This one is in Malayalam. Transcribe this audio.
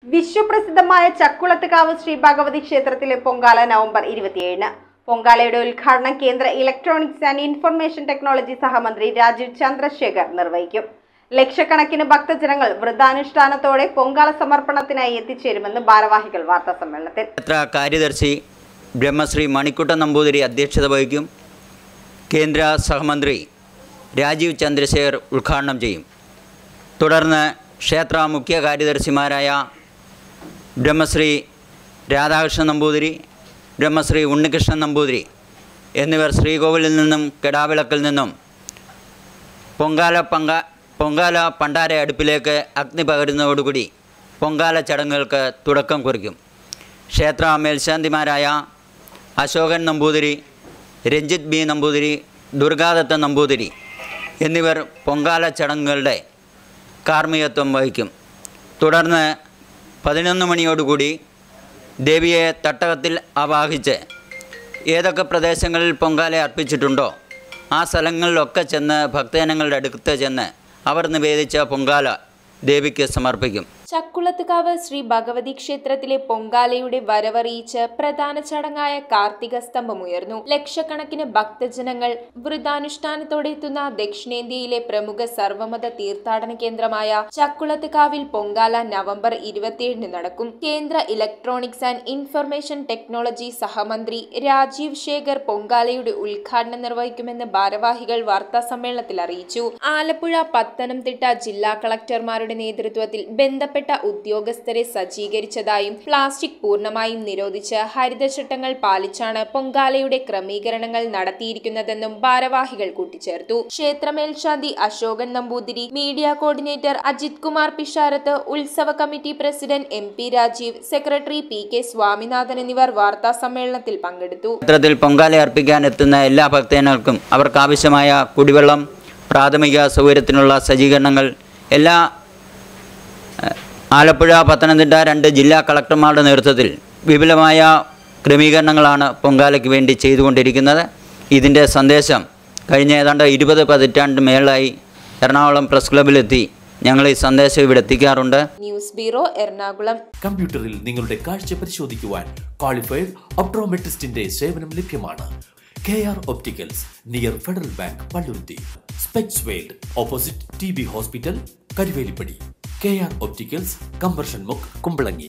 വിശ്വപ്രസിദ്ധമായ ചക്കുളത്തുകാവ് ശ്രീ ഭഗവതി ക്ഷേത്രത്തിലെ പൊങ്കാല നവംബർ ഇരുപത്തിയേഴിന് പൊങ്കാലയുടെ ഉദ്ഘാടനം കേന്ദ്ര ഇലക്ട്രോണിക്സ് ആൻഡ് ഇൻഫർമേഷൻ ടെക്നോളജി സഹമന്ത്രി രാജീവ് ചന്ദ്രശേഖർ നിർവഹിക്കും ലക്ഷക്കണക്കിന് ഭക്തജനങ്ങൾ വ്രതാനുഷ്ഠാനത്തോടെ പൊങ്കാല സമർപ്പണത്തിനായി എത്തിച്ചേരുമെന്ന് ഭാരവാഹികൾ വാർത്താ സമ്മേളനത്തിൽ ക്ഷേത്ര കാര്യദർശി ബ്രഹ്മശ്രീ മണിക്കുട്ടൻ നമ്പൂതിരി അധ്യക്ഷത വഹിക്കും കേന്ദ്ര സഹമന്ത്രി രാജീവ് ചന്ദ്രശേഖർ ഉദ്ഘാടനം ചെയ്യും തുടർന്ന് ക്ഷേത്ര മുഖ്യ കാര്യദർശിമാരായ ബ്രഹ്മശ്രീ രാധാകൃഷ്ണൻ നമ്പൂതിരി ബ്രഹ്മശ്രീ ഉണ്ണികൃഷ്ണൻ നമ്പൂതിരി എന്നിവർ ശ്രീകോവിലിൽ നിന്നും കെടാവിളക്കിൽ നിന്നും പൊങ്കാല പങ്ക പൊങ്കാല പണ്ടാര അടുപ്പിലേക്ക് അഗ്നി പകരുന്നതോടുകൂടി പൊങ്കാല ചടങ്ങുകൾക്ക് തുടക്കം കുറിക്കും ക്ഷേത്ര മേൽശാന്തിമാരായ അശോകൻ നമ്പൂതിരി രഞ്ജിത്ത് ബി നമ്പൂതിരി ദുർഗാദത്ത നമ്പൂതിരി എന്നിവർ പൊങ്കാല ചടങ്ങുകളുടെ കാർമ്മികത്വം വഹിക്കും തുടർന്ന് പതിനൊന്ന് മണിയോടുകൂടി ദേവിയെ തട്ടകത്തിൽ ആവാഹിച്ച് ഏതൊക്കെ പ്രദേശങ്ങളിൽ പൊങ്കാല അർപ്പിച്ചിട്ടുണ്ടോ ആ സ്ഥലങ്ങളിലൊക്കെ ചെന്ന് ഭക്തജനങ്ങളുടെ അടുത്ത് ചെന്ന് അവർ നിവേദിച്ച പൊങ്കാല ദേവിക്ക് സമർപ്പിക്കും ചക്കുളത്തുകാവ് ശ്രീ ഭഗവതി ക്ഷേത്രത്തിലെ പൊങ്കാലയുടെ വരവറിയിച്ച് പ്രധാന ചടങ്ങായ കാർത്തിക സ്തംഭമുയർന്നു ലക്ഷക്കണക്കിന് ഭക്തജനങ്ങൾ വ്രതാനുഷ്ഠാനത്തോടെ എത്തുന്ന ദക്ഷിണേന്ത്യയിലെ പ്രമുഖ സർവമത തീർത്ഥാടന കേന്ദ്രമായ ചക്കുളത്തുകാവിൽ പൊങ്കാല നവംബർ ഇരുപത്തിയേഴിന് നടക്കും കേന്ദ്ര ഇലക്ട്രോണിക്സ് ആൻഡ് ഇൻഫർമേഷൻ ടെക്നോളജി സഹമന്ത്രി രാജീവ് ശേഖർ പൊങ്കാലയുടെ ഉദ്ഘാടനം നിർവഹിക്കുമെന്ന് ഭാരവാഹികൾ വാർത്താ സമ്മേളനത്തിൽ അറിയിച്ചു ആലപ്പുഴ പത്തനംതിട്ട ജില്ലാ കളക്ടർമാരുടെ നേതൃത്വത്തിൽ ബന്ധപ്പെട്ട ഉദ്യോഗസ്ഥരെ സജ്ജീകരിച്ചതായും പ്ലാസ്റ്റിക് പൂർണ്ണമായും നിരോധിച്ച് ഹരിതചട്ടങ്ങൾ പാലിച്ചാണ് പൊങ്കാലയുടെ ക്രമീകരണങ്ങൾ നടത്തിയിരിക്കുന്നതെന്നും ഭാരവാഹികൾ കൂട്ടിച്ചേർത്തു ക്ഷേത്രമേൽശാന്തി അശോകൻ നമ്പൂതിരി മീഡിയ കോർഡിനേറ്റർ അജിത് കുമാർ പിഷാരത്ത് ഉത്സവ committee president M P Rajeev secretary P K Swaminathan എന്നിവർ വാർത്താ സമ്മേളനത്തിൽ പങ്കെടുത്തു ക്ഷേത്രത്തിൽ പൊങ്കാല അർപ്പിക്കാൻ എത്തുന്ന എല്ലാ ഭക്തജനങ്ങൾക്കും അവർക്കാവശ്യമായ കുടിവെള്ളം പ്രാഥമിക സൗകര്യത്തിനുള്ള സജ്ജീകരണങ്ങൾ എല്ലാ ഏഹ്, ആലപ്പുഴ പത്തനംതിട്ട രണ്ട് ജില്ലാ കളക്ടർമാരുടെ നേതൃത്വത്തിൽ വിപുലമായ ക്രമീകരണങ്ങളാണ് പൊങ്കാലയ്ക്ക് വേണ്ടി ചെയ്തുകൊണ്ടിരിക്കുന്നത് ഇതിൻ്റെ സന്ദേശം കഴിഞ്ഞ ഏതാണ്ട് ഇരുപത് പതിറ്റാണ്ട് മേളായി എറണാകുളം പ്രസ് ക്ലബിലെത്തി ഞങ്ങൾ ഈ സന്ദേശം ഇവിടെ എത്തിക്കാറുണ്ട് ന്യൂസ് ബ്യൂറോ എറണാകുളം കമ്പ്യൂട്ടറിൽ നിങ്ങളുടെ കാഴ്ച പരിശോധിക്കുവാൻ ക്വാളിഫൈഡ് ഒപ്ട്രോമെട്രിസ്റ്റിന്റെ സേവനം ലഭ്യമാണ് K R opticals near Federal Bank Palluruthy specs world opposite T B hospital Karuvelippady K R opticals കമ്പർഷൻ മുക്ക് കുമ്പളങ്ങി